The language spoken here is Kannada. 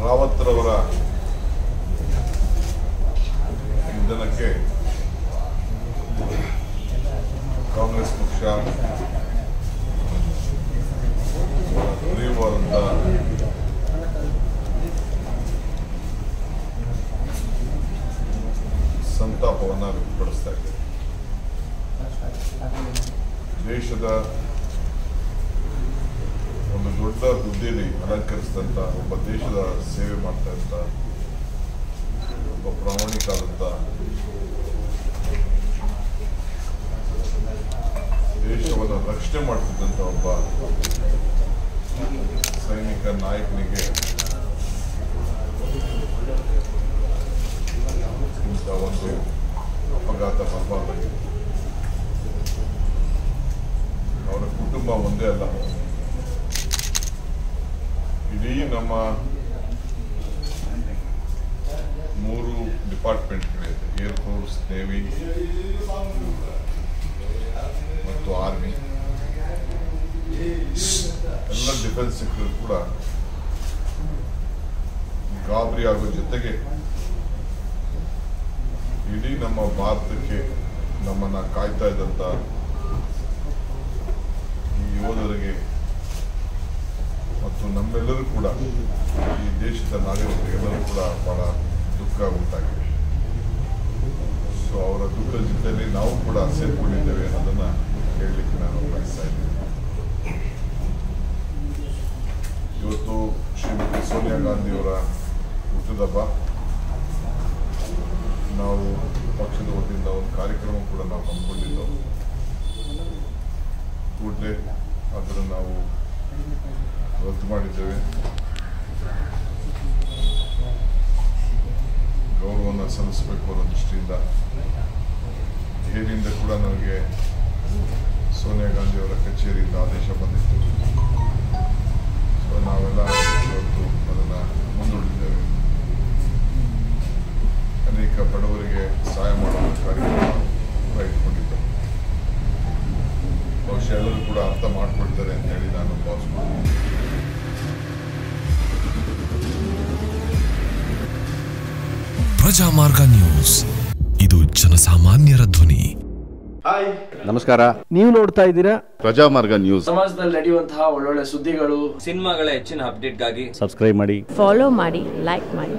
ರಾವತ್ರವರ ನಿಧನಕ್ಕೆ ಕಾಂಗ್ರೆಸ್ ಪಕ್ಷ ತೀವ್ರವಾದಂಥ ಸಂತಾಪವನ್ನು ವ್ಯಕ್ತಪಡಿಸ್ತಾ ಇದೆ ದೇಶದ ಒಂದು ದೊಡ್ಡ ಹುದ್ದೆಯಲ್ಲಿ ಅಲಂಕರಿಸಿದಂಥ ಒಬ್ಬ ದೇಶದ ಸೇವೆ ಮಾಡ್ತಾ ಇದ್ದ ಒಬ್ಬ ಪ್ರಾಮಾಣಿಕಾದಂಥ ದೇಶವನ್ನು ರಕ್ಷಣೆ ಮಾಡ್ತಿದ್ದಂಥ ಒಬ್ಬ ಸೈನಿಕ ನಾಯಕನಿಗೆ ಇಂಥ ಒಂದು ಅಪಘಾತ ಬರಬಾರ್ದಾಗಿದೆ ಅವರ ಕುಟುಂಬ ಒಂದೇ ಅಲ್ಲ ಇಡೀ ನಮ್ಮ ಮೂರು ಡಿಪಾರ್ಟ್ಮೆಂಟ್ಗಳಿದೆ ಏರ್ಫೋರ್ಸ್ ನೇವಿ ಮತ್ತು ಆರ್ಮಿ ಎಲ್ಲ ಡಿಫೆನ್ಸ್ ಸೆಕ್ಟರ್ ಕೂಡ ಗಾಬರಿ ಆಗೋ ಜೊತೆಗೆ ಇಡೀ ನಮ್ಮ ಭಾರತಕ್ಕೆ ನಮ್ಮನ್ನ ಕಾಯ್ತಾ ಇದ್ದಂತ ಈ ಯೋಧರಿಗೆ ಮತ್ತು ನಮ್ಮೆಲ್ಲರೂ ಕೂಡ ಈ ದೇಶದ ನಾಗರಿಕರಿಗೆಲ್ಲರೂ ಕೂಡ ಬಹಳ ದುಃಖ ಉಂಟಾಗಿದೆ ಸೊ ಅವರ ದುಃಖದ ಜೊತೆಯಲ್ಲಿ ನಾವು ಕೂಡ ಸೇರ್ಕೊಂಡಿದ್ದೇವೆ ಅನ್ನೋದನ್ನ ಹೇಳಲಿಕ್ಕೆ ನಾನು ಬಯಸ್ತಾ ಇದ್ದೇನೆ ಇವತ್ತು ಶ್ರೀಮತಿ ಸೋನಿಯಾ ಗಾಂಧಿಯವರ ಹುಟ್ಟುದಬ್ಬ ನಾವು ಪಕ್ಷದ ವತಿಯಿಂದ ಒಂದು ಕಾರ್ಯಕ್ರಮ ಕೂಡ ನಾವು ಹಮ್ಮಿಕೊಂಡಿದ್ದೆವು ಕೂಡಲೇ ಅದನ್ನು ನಾವು ರದ್ದು ಮಾಡಿದ್ದೇವೆ ಗೌರವವನ್ನು ಸಲ್ಲಿಸಬೇಕು ಅನ್ನೋ ದೃಷ್ಟಿಯಿಂದ ದೆಹಲಿಯಿಂದ ಕೂಡ ನನಗೆ ಸೋನಿಯಾ ಗಾಂಧಿಯವರ ಕಚೇರಿಯಿಂದ ಆದೇಶ ಬಂದಿತ್ತು ಸೊ ನಾವೆಲ್ಲ ಇವತ್ತು ಅದನ್ನು ಮುಂದೂಡಿದ್ದೇವೆ ಅನೇಕ ಬಡವರಿಗೆ ಸಹಾಯ ಮಾಡುವ ಕಾರ್ಯಕ್ರಮ ಕೂಡ ಇಟ್ಕೊಂಡಿದ್ದೆ ಬಹುಶಃ ಎಲ್ಲರೂ ಕೂಡ ಅರ್ಥ ಮಾಡ್ಕೊಳ್ತಾರೆ ಅಂತ ಹೇಳಿ ನಾನು ಭಾವಿಸ್ಕೊಂಡು ಪ್ರಜಾಮಾರ್ಗ ನ್ಯೂಸ್ ಇದು ಜನಸಾಮಾನ್ಯರ ಧ್ವನಿ ನಮಸ್ಕಾರ ನೀವು ನೋಡ್ತಾ ಇದ್ದೀರಾ ಪ್ರಜಾಮಾರ್ಗ ನ್ಯೂಸ್ ಸಮಾಜದಲ್ಲಿ ನಡೆಯುವಂತಹ ಒಳ್ಳೊಳ್ಳೆ ಸುದ್ದಿಗಳು ಸಿನಿಮಾಗಳ ಹೆಚ್ಚಿನ ಅಪ್ಡೇಟ್ಗಾಗಿ ಸಬ್ಸ್ಕ್ರೈಬ್ ಮಾಡಿ ಫಾಲೋ ಮಾಡಿ ಲೈಕ್ ಮಾಡಿ